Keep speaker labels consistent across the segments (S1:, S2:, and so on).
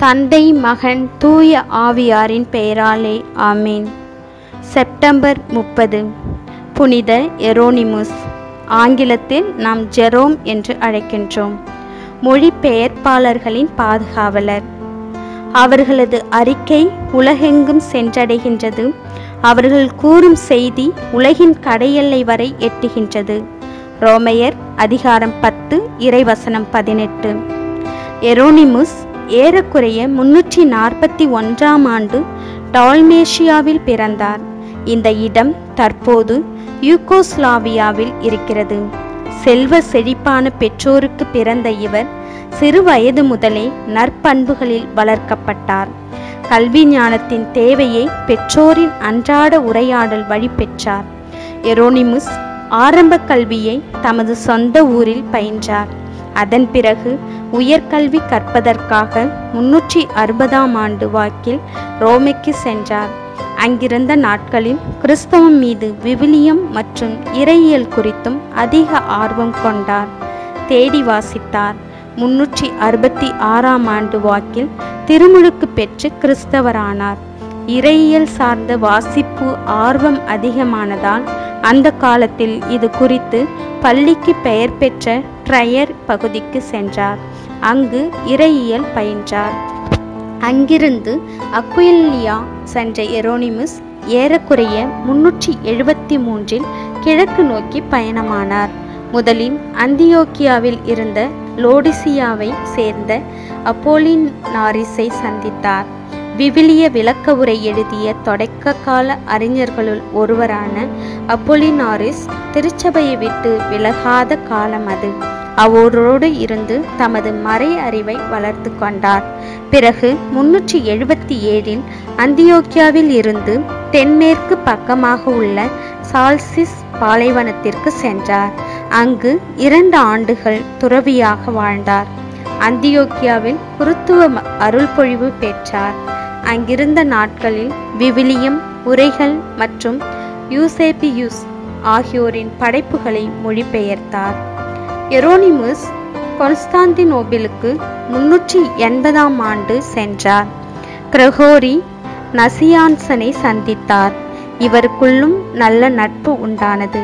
S1: தந்தை மகன் தூய ஆவியாரின் பெயராலே ஆமீன் செப்டம்பர் முப்பது புனித எரோனிமுஸ் ஆங்கிலத்தில் நாம் ஜெரோம் என்று அழைக்கின்றோம் மொழிபெயர்ப்பாளர்களின் பாதுகாவலர் அவர்களது அறிக்கை உலகெங்கும் சென்றடைகின்றது அவர்கள் கூறும் செய்தி உலகின் கடையெல்லை வரை எட்டுகின்றது ரோமையர் அதிகாரம் பத்து இறைவசனம் பதினெட்டு எரோனிமுஸ் ஏறக்குறைய முன்னூற்றி நாற்பத்தி ஒன்றாம் ஆண்டு டால்மேஷியாவில் பிறந்தார் இந்த இடம் தற்போது யூகோஸ்லாவியாவில் இருக்கிறது செல்வ செழிப்பான பெற்றோருக்கு பிறந்த இவர் சிறு வயது முதலே நற்பண்புகளில் வளர்க்கப்பட்டார் கல்வி ஞானத்தின் தேவையை பெற்றோரின் அன்றாட உரையாடல் வழி பெற்றார் எரோனிமுஸ் ஆரம்ப கல்வியை தமது சொந்த ஊரில் பயின்றார் அதன் பிறகு உயர்கல்வி கற்பதற்காக முன்னூற்றி அறுபதாம் ஆண்டு வாக்கில் ரோமைக்கு சென்றார் அங்கிருந்த நாட்களில் கிறிஸ்தவம் மீது விவிலியம் மற்றும் இறையியல் குறித்தும் அதிக ஆர்வம் கொண்டார் தேடி வாசித்தார் முன்னூற்றி அறுபத்தி ஆறாம் ஆண்டு வாக்கில் திருமுழுக்கு பெற்று கிறிஸ்தவரானார் இறையியல் சார்ந்த வாசிப்பு ஆர்வம் அதிகமானதால் அந்த காலத்தில் இது குறித்து பள்ளிக்கு பெயர் பெற்ற ட்ரையர் பகுதிக்கு சென்றார் அங்கு இறையியல் பயின்றார் அங்கிருந்து அக்குயிலியா சென்ற எரோனிமுஸ் ஏறக்குறைய முன்னூற்றி எழுபத்தி மூன்றில் கிழக்கு நோக்கி பயணமானார் முதலில் அந்தியோக்கியாவில் இருந்த லோடிசியாவை சேர்ந்த அப்போலின் நாரிஸை சந்தித்தார் விவிலிய விளக்க உரை எழுதிய தொடக்க கால அறிஞர்களுள் ஒருவரான அப்போலினாரிஸ் திருச்சபையை விட்டு விலகாத காலம் அது அவரோடு இருந்து தமது மறை அறிவை வளர்த்து கொண்டார் பிறகு முன்னூற்றி எழுபத்தி ஏழில் அந்தியோக்கியாவில் இருந்து தென்மேற்கு பக்கமாக உள்ள சால்சிஸ் பாலைவனத்திற்கு சென்றார் அங்கு இரண்டு ஆண்டுகள் துறவியாக வாழ்ந்தார் அந்தியோக்கியாவில் குருத்துவ அருள்பொழிவு பெற்றார் அங்கிருந்த நாட்களில் விவிலியம் உரைகள் மற்றும் யூசேபியூஸ் ஆகியோரின் படைப்புகளை மொழிபெயர்த்தார் எரோனிமுஸ் கொன்ஸ்டாந்தினோபிலுக்கு முன்னூற்றி எண்பதாம் ஆண்டு சென்றார் கிரகோரி நசியான்சனை சந்தித்தார் இவருக்குள்ளும் நல்ல நட்பு உண்டானது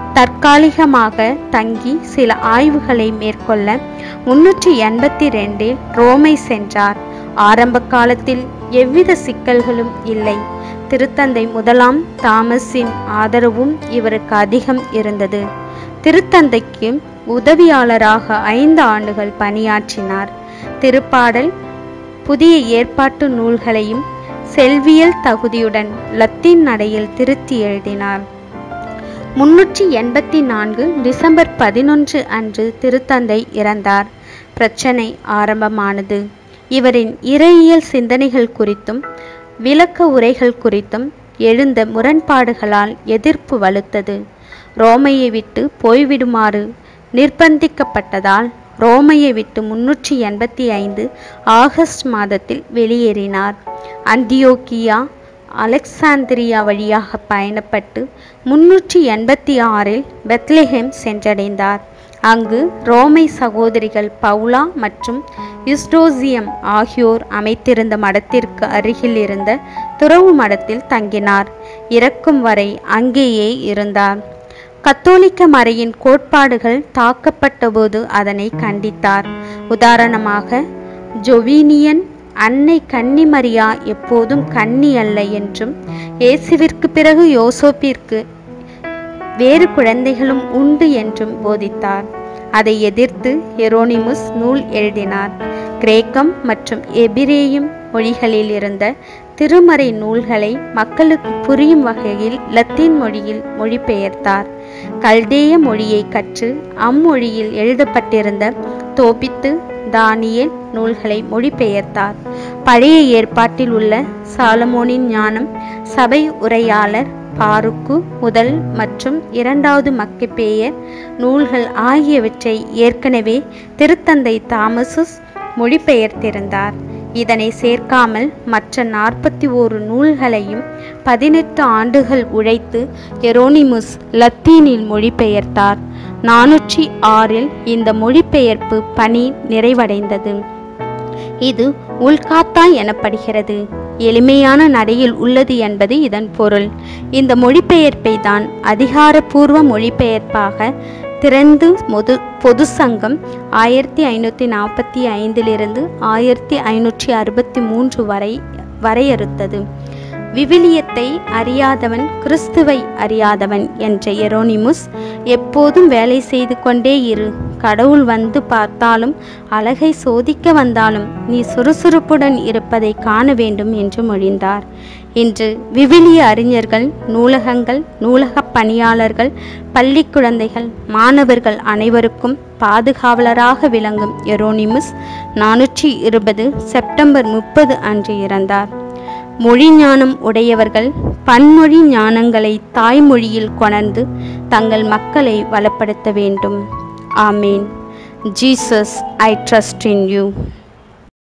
S1: தற்காலிகமாக தங்கி சில ஆய்வுகளை மேற்கொள்ள முன்னூற்றி எண்பத்தி ரெண்டில் ரோமை சென்றார் ஆரம்ப காலத்தில் எவ்வித சிக்கல்களும் இல்லை திருத்தந்தை முதலாம் தாமஸின் ஆதரவும் இவருக்கு அதிகம் இருந்தது திருத்தந்தைக்கு உதவியாளராக ஐந்து ஆண்டுகள் பணியாற்றினார் திருப்பாடல் புதிய ஏற்பாட்டு நூல்களையும் செல்வியல் தகுதியுடன் லத்தீன் நடையில் திருத்தி எழுதினார் முன்னூற்றி எண்பத்தி நான்கு டிசம்பர் பதினொன்று அன்று திருத்தந்தை இறந்தார் பிரச்சனை ஆரம்பமானது இவரின் இறையியல் சிந்தனைகள் குறித்தும் விளக்க உரைகள் குறித்தும் எழுந்த முரண்பாடுகளால் எதிர்ப்பு வலுத்தது ரோமையை விட்டு போய்விடுமாறு நிர்பந்திக்கப்பட்டதால் ரோமையை விட்டு முன்னூற்றி எண்பத்தி ஐந்து ஆகஸ்ட் மாதத்தில் வெளியேறினார் அந்தியோக்கியா அலெக்சாந்திரியா வழியாக பயணப்பட்டு முன்னூற்றி எண்பத்தி ஆறில் பெத்லஹேம் சென்றடைந்தார் அங்கு ரோமை சகோதரிகள் பவுலா மற்றும் யுஸ்டோசியம் ஆகியோர் அமைத்திருந்த மடத்திற்கு அருகில் இருந்த துறவு மடத்தில் தங்கினார் இறக்கும் வரை அங்கேயே இருந்தார் கத்தோலிக்க மறையின் கோட்பாடுகள் தாக்கப்பட்டபோது அதனை கண்டித்தார் உதாரணமாக ஜொவீனியன் அன்னை கன்னிமரியா எப்போதும் கன்னி அல்ல என்றும் இயேசுவிற்கு பிறகு யோசோப்பிற்கு வேறு குழந்தைகளும் உண்டு என்றும் போதித்தார் அதை எதிர்த்து எரோனிமுஸ் நூல் எழுதினார் கிரேக்கம் மற்றும் எபிரேயும் மொழிகளில் இருந்த திருமறை நூல்களை மக்களுக்கு புரியும் வகையில் லத்தீன் மொழியில் மொழிபெயர்த்தார் கல்தேய மொழியை கற்று அம்மொழியில் எழுதப்பட்டிருந்த தோபித்து தானியேல் நூல்களை மொழிபெயர்த்தார் பழைய ஏற்பாட்டில் உள்ள சாலமோனின் ஞானம் சபை உரையாளர் பாருக்கு முதல் மற்றும் இரண்டாவது மக்கபேயர் நூல்கள் ஆகியவற்றை ஏற்கனவே திருத்தந்தை தாமசுஸ் மொழிபெயர்த்திருந்தார் இதனை சேர்க்காமல் மற்ற நாற்பத்தி ஓரு நூல்களையும் பதினெட்டு ஆண்டுகள் உழைத்து எரோனிமுஸ் லத்தீனில் மொழிபெயர்த்தார் நானூற்றி ஆறில் இந்த மொழிபெயர்ப்பு பணி நிறைவடைந்தது இது உள்காத்தா எனப்படுகிறது எளிமையான நடையில் உள்ளது என்பது இதன் பொருள் இந்த மொழிபெயர்ப்பை தான் அதிகாரப்பூர்வ மொழிபெயர்ப்பாக திறந்து பொது பொது சங்கம் ஆயிரத்தி ஐநூற்றி நாற்பத்தி ஐந்திலிருந்து ஆயிரத்தி ஐநூற்றி அறுபத்தி மூன்று வரை வரையறுத்தது விவிலியத்தை அறியாதவன் கிறிஸ்துவை அறியாதவன் என்ற எரோனிமுஸ் எப்போதும் வேலை செய்து கொண்டே இரு கடவுள் வந்து பார்த்தாலும் அழகை சோதிக்க வந்தாலும் நீ சுறுசுறுப்புடன் இருப்பதை காண வேண்டும் என்று மொழிந்தார் இன்று விவிலிய அறிஞர்கள் நூலகங்கள் நூலகப் பணியாளர்கள் பள்ளி குழந்தைகள் மாணவர்கள் அனைவருக்கும் பாதுகாவலராக விளங்கும் எரோனிமுஸ் நானூற்றி இருபது செப்டம்பர் முப்பது அன்று இறந்தார் மொழி ஞானம் உடையவர்கள் பன்மொழி ஞானங்களை தாய்மொழியில் கொணர்ந்து தங்கள் மக்களை வளப்படுத்த வேண்டும் amen Jesus I trust in you